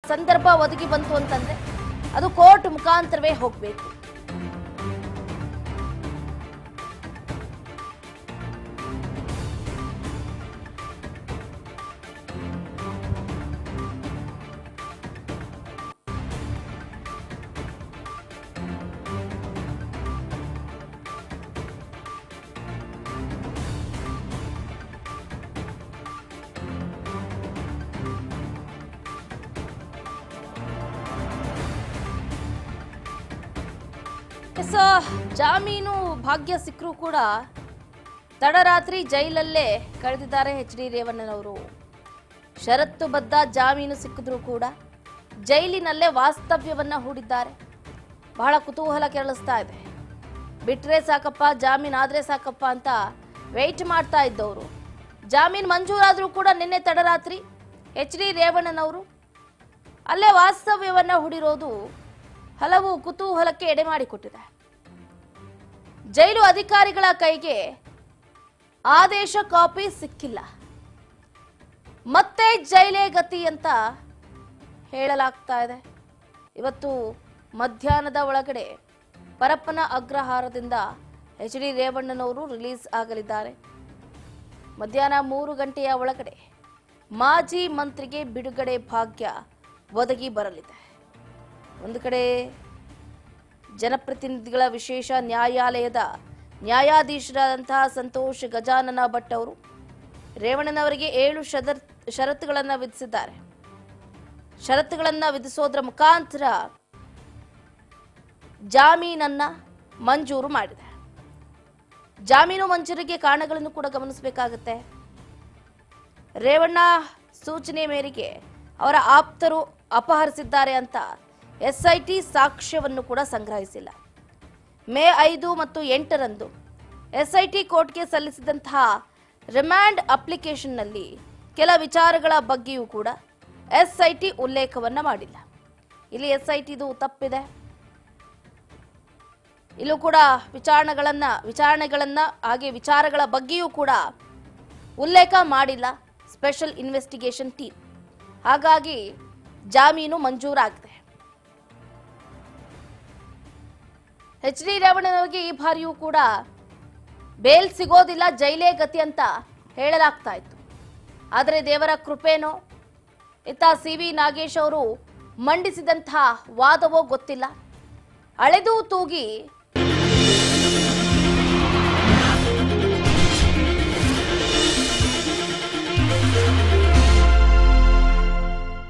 ಸಂದರ್ಭ ಒದಗಿ ಬಂತು ಅಂತಂದ್ರೆ ಅದು ಕೋರ್ಟ್ ಮುಖಾಂತರವೇ ಹೋಗಬೇಕು ಎಸ್ ಜಾಮೀನು ಭಾಗ್ಯ ಸಿಕ್ಕರೂ ಕೂಡ ತಡರಾತ್ರಿ ಜೈಲಲ್ಲೇ ಕಳೆದಿದ್ದಾರೆ ಎಚ್ ಡಿ ರೇವಣ್ಣನವರು ಷರತ್ತುಬದ್ಧ ಜಾಮೀನು ಸಿಕ್ಕಿದ್ರೂ ಕೂಡ ಜೈಲಿನಲ್ಲೇ ವಾಸ್ತವ್ಯವನ್ನ ಹೂಡಿದ್ದಾರೆ ಬಹಳ ಕುತೂಹಲ ಕೆರಳಿಸ್ತಾ ಇದೆ ಬಿಟ್ರೆ ಸಾಕಪ್ಪ ಜಾಮೀನ್ ಆದ್ರೆ ಸಾಕಪ್ಪ ಅಂತ ವೆಯ್ಟ್ ಮಾಡ್ತಾ ಇದ್ದವರು ಜಾಮೀನ್ ಮಂಜೂರಾದ್ರೂ ಕೂಡ ನಿನ್ನೆ ತಡರಾತ್ರಿ ಎಚ್ ಡಿ ರೇವಣ್ಣನವರು ಅಲ್ಲೇ ವಾಸ್ತವ್ಯವನ್ನ ಹೂಡಿರೋದು ಹಲವು ಕುತೂಹಲಕ್ಕೆ ಎಡೆ ಮಾಡಿಕೊಟ್ಟಿದೆ ಜೈಲು ಅಧಿಕಾರಿಗಳ ಕೈಗೆ ಆದೇಶ ಕಾಪಿ ಸಿಕ್ಕಿಲ್ಲ ಮತ್ತೆ ಜೈಲೇ ಗತಿ ಅಂತ ಹೇಳಲಾಗ್ತಾ ಇದೆ ಇವತ್ತು ಮಧ್ಯಾಹ್ನದ ಒಳಗಡೆ ಪರಪ್ಪನ ಅಗ್ರಹಾರದಿಂದ ಎಚ್ ಡಿ ರೇವಣ್ಣನವರು ರಿಲೀಸ್ ಆಗಲಿದ್ದಾರೆ ಮಧ್ಯಾಹ್ನ ಮೂರು ಗಂಟೆಯ ಒಳಗಡೆ ಮಾಜಿ ಮಂತ್ರಿಗೆ ಬಿಡುಗಡೆ ಭಾಗ್ಯ ಒದಗಿ ಬರಲಿದೆ ಒಂದು ಕಡೆ ಜನಪ್ರತಿನಿಧಿಗಳ ವಿಶೇಷ ನ್ಯಾಯಾಲಯದ ನ್ಯಾಯಾಧೀಶರಾದಂತಹ ಸಂತೋಷ್ ಗಜಾನನ ಭಟ್ ಅವರು ರೇವಣ್ಣನವರಿಗೆ ಏಳು ಶದರ್ ಷರತ್ತುಗಳನ್ನು ವಿಧಿಸಿದ್ದಾರೆ ಷರತ್ತುಗಳನ್ನು ವಿಧಿಸೋದ್ರ ಮುಖಾಂತರ ಜಾಮೀನನ್ನ ಮಂಜೂರು ಮಾಡಿದೆ ಜಾಮೀನು ಮಂಜೂರಿಗೆ ಕಾರಣಗಳನ್ನು ಕೂಡ ಗಮನಿಸಬೇಕಾಗುತ್ತೆ ರೇವಣ್ಣ ಸೂಚನೆ ಮೇರೆಗೆ ಅವರ ಆಪ್ತರು ಅಪಹರಿಸಿದ್ದಾರೆ ಅಂತ ಎಸ್ಐಟಿ ಸಾಕ್ಷ್ಯವನ್ನು ಕೂಡ ಸಂಗ್ರಹಿಸಿಲ್ಲ ಮೇ ಐದು ಮತ್ತು ಎಂಟರಂದು ಎಸ್ಐಟಿ ಕೋರ್ಟ್ಗೆ ಸಲ್ಲಿಸಿದಂತಹ ರಿಮ್ಯಾಂಡ್ ಅಪ್ಲಿಕೇಶನ್ನಲ್ಲಿ ಕೆಲ ವಿಚಾರಗಳ ಬಗ್ಗೆಯೂ ಕೂಡ ಎಸ್ಐಟಿ ಉಲ್ಲೇಖವನ್ನ ಮಾಡಿಲ್ಲ ಇಲ್ಲಿ ಎಸ್ಐಟಿದು ತಪ್ಪಿದೆ ಇಲ್ಲೂ ಕೂಡ ವಿಚಾರಣೆಗಳನ್ನ ವಿಚಾರಣೆಗಳನ್ನ ಹಾಗೆ ವಿಚಾರಗಳ ಬಗ್ಗೆಯೂ ಕೂಡ ಉಲ್ಲೇಖ ಮಾಡಿಲ್ಲ ಸ್ಪೆಷಲ್ ಇನ್ವೆಸ್ಟಿಗೇಷನ್ ಟೀಮ್ ಹಾಗಾಗಿ ಜಾಮೀನು ಮಂಜೂರಾಗಿದೆ ಎಚ್ ಡಿ ರೇವಣ್ಣನವರಿಗೆ ಈ ಬಾರಿಯೂ ಕೂಡ ಬೇಲ್ ಸಿಗೋದಿಲ್ಲ ಜೈಲೇ ಗತಿ ಅಂತ ಹೇಳಲಾಗ್ತಾ ಇತ್ತು ಆದರೆ ದೇವರ ಕೃಪೇನೋ ಇತ್ತ ಸಿ ವಿ ನಾಗೇಶ್ ಅವರು ಮಂಡಿಸಿದಂತಹ ವಾದವೋ ಗೊತ್ತಿಲ್ಲ ಅಳೆದು ತೂಗಿ